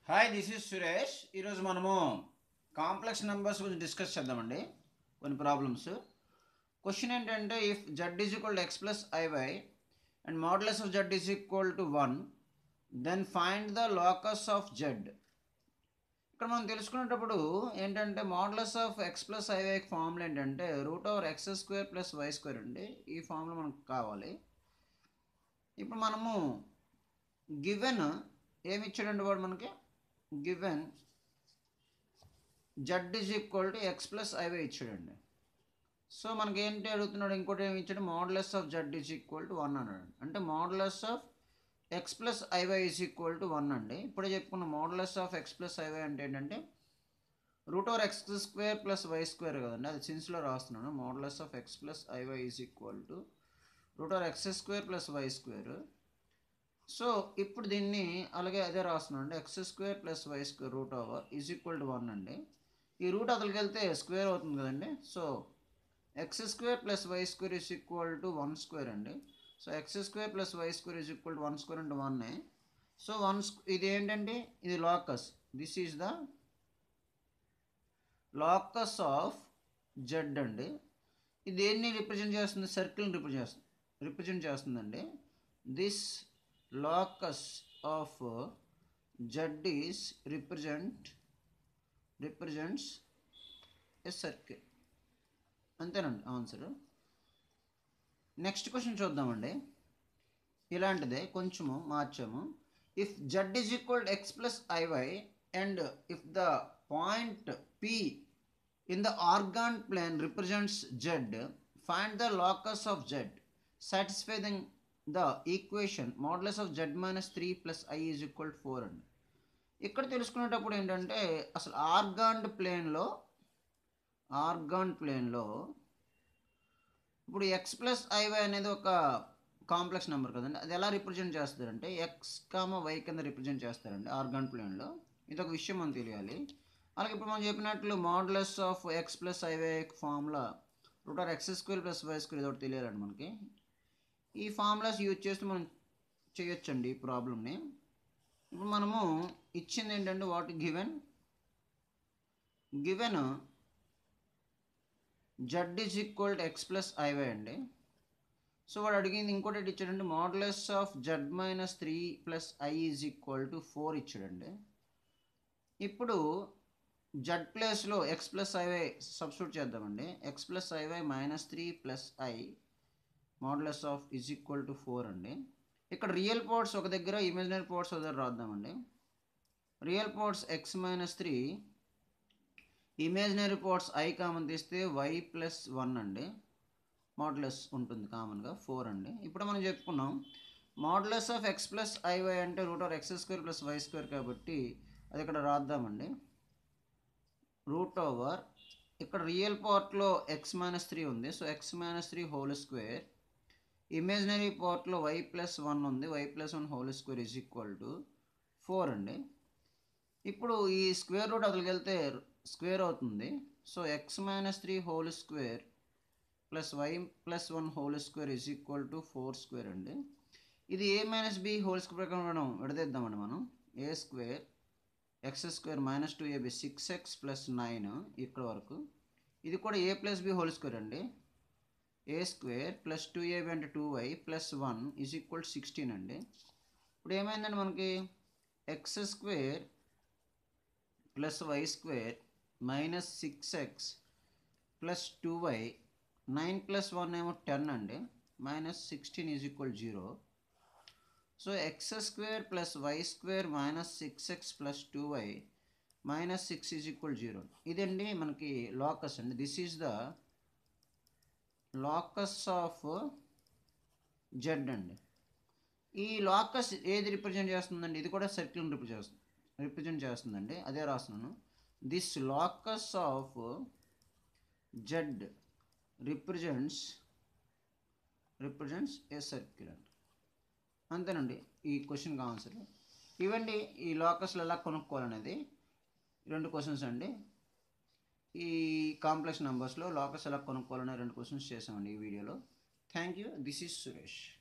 hi this is Suresh ఈరోజు మనము complex numbers గురించి డిస్కస్ చేద్దామండి కొన్ని ప్రాబ్లమ్స్ క్వశ్చన్ ఏంటంటే if Z is equal to X plus I Y and modulus of Z is equal to one then find the locus of Z ఇక్కడ మనం తెలుసుకునేటప్పుడు ఏంటంటే modulus of X plus I Y formula ఏంటంటే root over X square plus Y square అండి ఈ formula మనకు కావాలి ఇప్పుడు మనము గివెన్ ఏమి ఇచ్చాడండి వాడు మనకి given Z is equal to X plus I Y ఇచ్చాడండి సో మనకి ఏంటి అడుగుతున్నాడు ఇంకోటి ఏమి ఇచ్చాడు modulus of Z is equal to one అన్నాడు అంటే modulus of X plus I Y is equal to one అండి ఇప్పుడే చెప్పుకున్న modulus of X plus I Y అంటే ఏంటంటే root over X square plus Y square కదండి అది సిన్స్లో రాస్తున్నాను modulus of X plus I Y is equal to root over X square plus Y square so ఇప్పుడు దీన్ని అలాగే అదే రాస్తున్నాను అండి X square plus Y square root over is equal to one అండి ఈ రూట్ అతలికి వెళ్తే స్క్వేర్ అవుతుంది కదండి so X square plus Y square is equal to one square అండి so X square plus Y square is equal to one square అంటే one so one ఇది ఏంటండి ఇది locus this is the locus of Z అండి ఇది దేన్ని represent చేస్తుంది సర్కిల్ని రిప్రజెంట్ చేస్తుంది రిప్రజెంట్ చేస్తుందండి this locus of z is represent represents a circle అంతేనండి ఆన్సర్ నెక్స్ట్ క్వశ్చన్ చూద్దామండి ఇలాంటిదే కొంచెము మార్చాము if Z is equal X plus I Y and if the point P in the Argand plane represents Z find the locus of Z satisfying the equation modulus of Z minus three plus I is equal four అండి ఇక్కడ తెలుసుకునేటప్పుడు ఏంటంటే అసలు organ ప్లేన్లో organ ప్లేన్లో ఇప్పుడు X plus IY అనేది ఒక complex number కదండి అది ఎలా రిప్రజెంట్ చేస్తారంటే ఎక్స్ కామ వై కింద రిప్రజెంట్ చేస్తారండి ఆర్గాన్ ప్లేన్లో ఇది ఒక విషయం మనం తెలియాలి అలాగే ఇప్పుడు మనం చెప్పినట్లు modulus of X plus I Y formula root R X square plus Y square ఇది ఒకటి తెలియాలండి మనకి ఈ ఫార్ములాస్ యూజ్ చేస్తే మనం చేయొచ్చండి ఈ ప్రాబ్లమ్ని ఇప్పుడు మనము ఇచ్చింది ఏంటంటే what given given Z is equal to X plus I Y అండి సో వాడు అడిగింది ఇంకోటి ఇచ్చాడంటే modulus of Z minus three plus I is equal to four ఇచ్చాడండి ఇప్పుడు జడ్ ప్లేస్లో ఎక్స్ ప్లస్ ఐవై సబ్స్టిట్యూట్ చేద్దామండి X plus I Y minus three plus I modulus of is equal to four అండి ఇక్కడ రియల్ పార్ట్స్ ఒక దగ్గర imaginary parts ఒక దగ్గర రాద్దామండి real parts X minus three imaginary parts I common తీస్తే వై ప్లస్ వన్ అండి మోడలస్ ఉంటుంది కామన్గా ఫోర్ అండి ఇప్పుడు మనం చెప్పుకున్నాం modulus of X plus I Y అంటే root R X square plus Y square కాబట్టి అది ఇక్కడ రాద్దామండి రూట్ ఓవర్ ఇక్కడ రియల్ పార్ట్లో ఎక్స్ మైనస్ త్రీ ఉంది so X minus three whole square imaginary పార్ట్లో వై ప్లస్ వన్ ఉంది Y plus one whole square is equal to four అండి ఇప్పుడు ఈ స్క్వేర్ రూట్ అక్కడికి వెళ్తే స్క్వేర్ అవుతుంది so X minus three whole square plus Y plus one whole square is equal to four square అండి ఇది A minus B whole square ప్రకారం మనం విడదీద్దామండి మనం A square X square minus two AB six X plus nine ఇక్కడ వరకు ఇది కూడా A plus B whole square అండి A square plus two AB అంటే two why plus one is equal sixteen అండి ఇప్పుడు ఏమైందండి మనకి X square plus Y square minus six X plus two Y nine plus one ఏమో ten అండి minus sixteen is equal zero so X square plus Y square minus six X plus two Y minus six is equal zero ఇదండి మనకి locus అండి this is the locus of Z అండి ఈ locus ఏది represent చేస్తుందండి ఇది కూడా సర్కిల్ని represent చేస్తుంది రిప్రజెంట్ చేస్తుందండి అదే రాస్తున్నాను this locus of Z represents represents a circle అండి అంతేనండి ఈ క్వశ్చన్కి ఆన్సర్ ఇవండి ఈ లోకస్లు ఎలా కొనుక్కోవాలనేది రెండు క్వశ్చన్స్ అండి ఈ కాంప్లెక్స్ నెంబర్స్లో లోకస్ ఎలా కొనుక్కోవాలనే రెండు క్వశ్చన్స్ చేసామండి ఈ వీడియోలో thank you this is Suresh